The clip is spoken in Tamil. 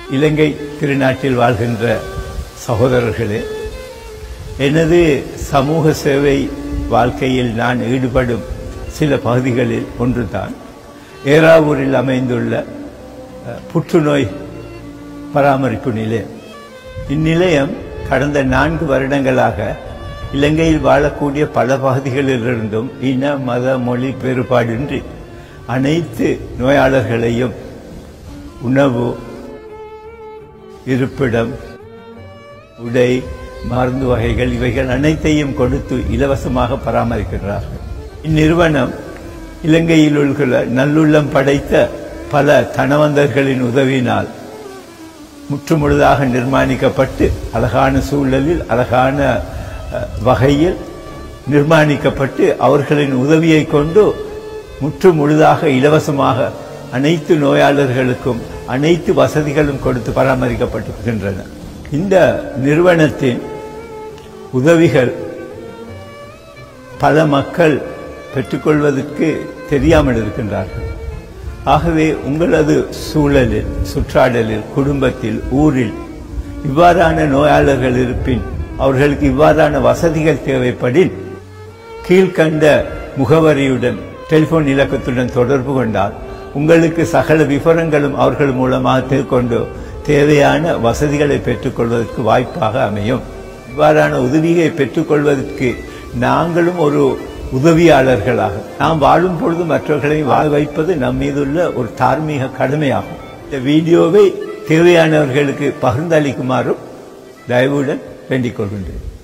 இலங்கை திருநாட்டில் வாழ்கின்ற சகோதரர்களே எனது சமூக சேவை வாழ்க்கையில் நான் ஈடுபடும் சில பகுதிகளில் ஒன்றுதான் ஏராவூரில் அமைந்துள்ள அஹ், புற்றுநோய் பராமரிப்பு நிலையம் இந்நிலையம் கடந்த நான்கு வருடங்களாக இலங்கையில் வாழக்கூடிய பல பகுதிகளிலிருந்தும் இன மத மொழி வேறுபாடின்றி அனைத்து நோயாளர்களையும் உணவு இருப்பிடம் உடை மருந்து வகைகள் இவைகள் அனைத்தையும் கொடுத்து இலவசமாக பராமரிக்கிறார்கள் இந்நிறுவனம் இலங்கையில் உள்ள நல்லுள்ளம் படைத்த பல தனவந்தர்களின் உதவியினால் முற்றுமுழுதாக நிர்மாணிக்கப்பட்டு அழகான சூழலில் அழகான அஹ், வகையில் நிர்மாணிக்கப்பட்டு அவர்களின் உதவியை கொண்டு முற்று முழுதாக இலவசமாக அனைத்து நோயாளர்களுக்கும் அனைத்து வசதிகளும் கொடுத்து பராமரிக்கப்பட்டிருக்கின்றன இந்த நிறுவனத்தின் உதவிகள் பல மக்கள் பெற்றுக்கொள்வதற்கு தெரியாமல் இருக்கின்றார்கள் ஆகவே உங்களது சூழலில் சுற்றாடலில் குடும்பத்தில் ஊரில் இவ்வாறான நோயாளர்கள் இருப்பின் அவர்களுக்கு இவ்வாறான வசதிகள் தேவைப்படின் கீழ்கண்ட முகவரியுடன் டெலிபோன் இலக்கத்துடன் தொடர்பு கொண்டால் உங்களுக்கு சகல விவரங்களும் அவர்கள் மூலமாக தெரிந்து தேவையான வசதிகளை பெற்றுக்கொள்வதற்கு வாய்ப்பாக அமையும் இவ்வாறான உதவியை பெற்றுக்கொள்வதற்கு நாங்களும் ஒரு உதவியாளர்களாக நாம் வாழும் பொழுது மற்றவர்களை வாழ வைப்பது நம் மீதுள்ள ஒரு தார்மீக கடமையாகும் இந்த வீடியோவை தேவையானவர்களுக்கு பகிர்ந்தளிக்குமாறும் தயவுடன் வேண்டிக் கொள்கின்றேன்